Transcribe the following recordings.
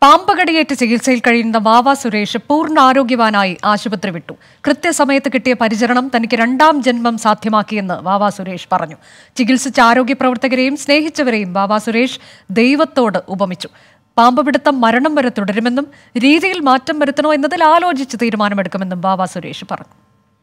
പാമ്പ് കടിയേറ്റ് ചികിത്സയിൽ കഴിയുന്ന വാവ സുരേഷ് പൂർണ്ണ ആരോഗ്യവാനായി ആശുപത്രി വിട്ടു കൃത്യസമയത്ത് കിട്ടിയ പരിചരണം തനിക്ക് രണ്ടാം ജന്മം സാധ്യമാക്കിയെന്ന് വാവ സുരേഷ് പറഞ്ഞു ചികിത്സിച്ച ആരോഗ്യ പ്രവർത്തകരെയും സ്നേഹിച്ചവരെയും വാവ സുരേഷ് ദൈവത്തോട് ഉപമിച്ചു പാമ്പ് പിടുത്തം മരണം വരെ തുടരുമെന്നും രീതിയിൽ മാറ്റം വരുത്തണോ എന്നതിൽ ആലോചിച്ച് തീരുമാനമെടുക്കുമെന്നും വാവ സുരേഷ് പറഞ്ഞു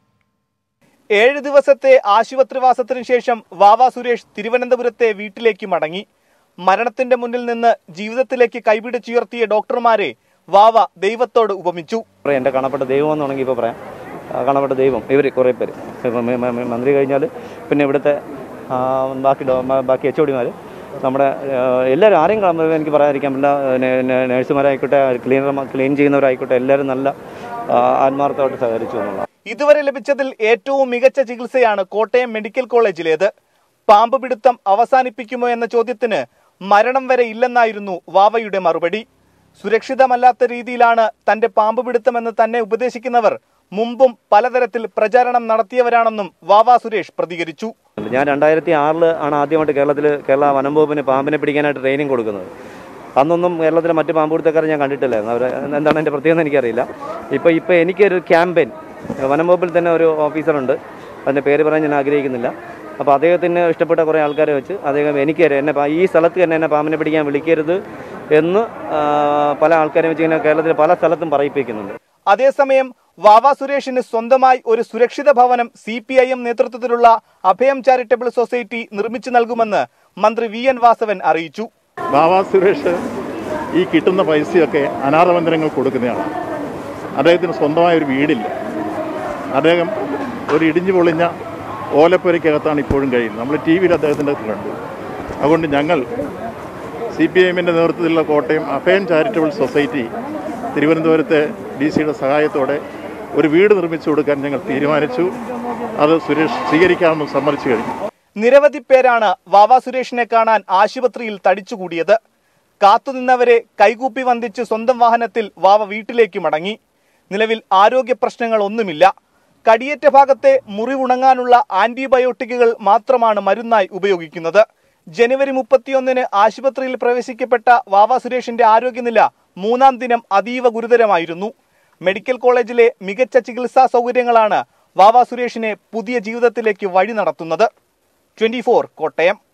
ഏഴ് ദിവസത്തെ ആശുപത്രിവാസത്തിനു ശേഷം വാവ സുരേഷ് തിരുവനന്തപുരത്തെ വീട്ടിലേക്ക് മടങ്ങി മരണത്തിന്റെ മുന്നിൽ നിന്ന് ജീവിതത്തിലേക്ക് കൈപിടിച്ചുയർത്തിയ ഡോക്ടർമാരെ വാവ ദൈവത്തോട് ഉപമിച്ചു പറയാം എൻ്റെ കാണപ്പെട്ട ദൈവം എന്ന് വേണമെങ്കിൽ ഇപ്പോൾ പറയാം ആ, കാണപ്പെട്ട ദൈവം ഇവർ കുറേ പേര് ഇപ്പം മ- മ- മന്ത്രി കഴിഞ്ഞാൽ പിന്നെ ഇവിടുത്തെ ആ, ബാക്കി ഡോ- മ- ബാക്കി എച്ച് ഒടിമാർ നമ്മുടെ ആ, എല്ലാവരും ആരെയും കാണുമ്പോൾ എനിക്ക് പറയാതിരിക്കാൻ പറ്റില്ല നെ- നെ- നഴ്സുമാരായിക്കോട്ടെ ക്ലീനർ ക്ലീൻ ചെയ്യുന്നവരായിക്കോട്ടെ എല്ലാവരും നല്ല ആ, ആത്മാർത്ഥമായിട്ട് സഹകരിച്ചു എന്നുള്ളതാണ് ഇതുവരെ ലഭിച്ചതിൽ ഏറ്റവും മികച്ച ചികിത്സയാണ് കോട്ടയം മെഡിക്കൽ കോളേജിലേത് പാമ്പ് പിടുത്തം അവസാനിപ്പിക്കുമോ എന്ന ചോദ്യത്തിന് മരണം വരെ ഇല്ലെന്നായിരുന്നു വാവയുടെ മറുപടി സുരക്ഷിതമല്ലാത്ത രീതിയിലാണ് തന്റെ പാമ്പ് പിടുത്തമെന്ന് തന്നെ ഉപദേശിക്കുന്നവർ മുമ്പും പലതരത്തിൽ പ്രചാരണം നടത്തിയവരാണെന്നും വാവ സുരേഷ് പ്രതികരിച്ചു ഞാൻ രണ്ടായിരത്തി ആറിൽ ആണ് ആദ്യമായിട്ട് കേരളത്തിൽ കേരള വനം വകുപ്പിന് പാമ്പിനെ പിടിക്കാനായിട്ട് ട്രെയിനിങ് കൊടുക്കുന്നത് അന്നൊന്നും കേരളത്തിലെ മറ്റ് പാമ്പ് പിടുത്തക്കാരെ ഞാൻ കണ്ടിട്ടില്ലായിരുന്നു അവർ എന്താണ് എൻ്റെ പ്രത്യേകത എനിക്കറിയില്ല ഇപ്പോൾ ഇപ്പോൾ എനിക്കൊരു ക്യാമ്പയിൻ വനം വകുപ്പിൽ തന്നെ ഒരു ഓഫീസറുണ്ട് അതിൻ്റെ പേര് പറയാൻ ഞാൻ ആഗ്രഹിക്കുന്നില്ല അപ്പോൾ അദ്ദേഹത്തിന് ഇഷ്ടപ്പെട്ട കുറേ ആൾക്കാരെ വെച്ച് അദ്ദേഹം എനിക്ക് തരാം എന്നെ പാ- ഈ സ്ഥലത്ത് തന്നെ എന്നെ പാമ്പിനെ പിടിക്കാൻ വിളിക്കരുത് എന്ന് ആ, പല ആൾക്കാരെ വെച്ച് ഇങ്ങനെ കേരളത്തിൽ പല സ്ഥലത്തും പറയിപ്പിക്കുന്നുണ്ട് അതേസമയം വാവ സുരേഷിന് സ്വന്തമായി ഒരു സുരക്ഷിത ഭവനം സി പി ഐ എം നേതൃത്വത്തിലുള്ള അഭയം ചാരിറ്റബിൾ സൊസൈറ്റി നിർമ്മിച്ചു നൽകുമെന്ന് മന്ത്രി വി എൻ വാസവൻ അറിയിച്ചു ബാബ സുരേഷ് ഈ കിട്ടുന്ന പൈസയൊക്കെ അനാഥമന്ദിരങ്ങൾ കൊടുക്കുന്നയാളാണ് അദ്ദേഹത്തിന് സ്വന്തമായ ഒരു വീടില്ല അദ്ദേഹം ഒരു ഇടിഞ്ഞു പൊളിഞ്ഞ ഓലപ്പുരയ്ക്കകത്താണ് ഇപ്പോഴും കഴിയുന്നത് നമ്മൾ ടി വിയിൽ അദ്ദേഹത്തിൻ്റെ കണ്ടു അതുകൊണ്ട് ഞങ്ങൾ സി പി എമ്മിൻ്റെ നേതൃത്വത്തിലുള്ള കോട്ടയം അഭയം ചാരിറ്റബിൾ സൊസൈറ്റി തിരുവനന്തപുരത്തെ ഡി സിയുടെ സഹായത്തോടെ ഒരു വീട് നിർമ്മിച്ചു കൊടുക്കാൻ ഞങ്ങൾ തീരുമാനിച്ചു അത് സുരേഷ് സ്വീകരിക്കാമെന്ന് സമ്മതിച്ചു കഴിഞ്ഞു നിരവധി പേരാണ് വാവ സുരേഷിനെ കാണാൻ ആശുപത്രിയിൽ തടിച്ചുകൂടിയത് കാത്തുനിന്നവരെ കൈകൂപ്പി വന്ദിച്ച് സ്വന്തം വാഹനത്തിൽ വാവ വീട്ടിലേക്ക് മടങ്ങി നിലവിൽ ആരോഗ്യ പ്രശ്നങ്ങൾ ഒന്നുമില്ല കടിയേറ്റ ഭാഗത്തെ മുറിവുണങ്ങാനുള്ള ആന്റിബയോട്ടിക്കുകൾ മാത്രമാണ് മരുന്നായി ഉപയോഗിക്കുന്നത് ജനുവരി മുപ്പത്തിയൊന്നിന് ആശുപത്രിയിൽ പ്രവേശിക്കപ്പെട്ട വാവ സുരേഷിന്റെ ആരോഗ്യനില മൂന്നാം ദിനം അതീവ ഗുരുതരമായിരുന്നു മെഡിക്കൽ കോളേജിലെ മികച്ച ചികിത്സാ സൗകര്യങ്ങളാണ് വാവ സുരേഷിനെ പുതിയ ജീവിതത്തിലേക്ക് വഴി നടത്തുന്നത് ട്വന്റി കോട്ടയം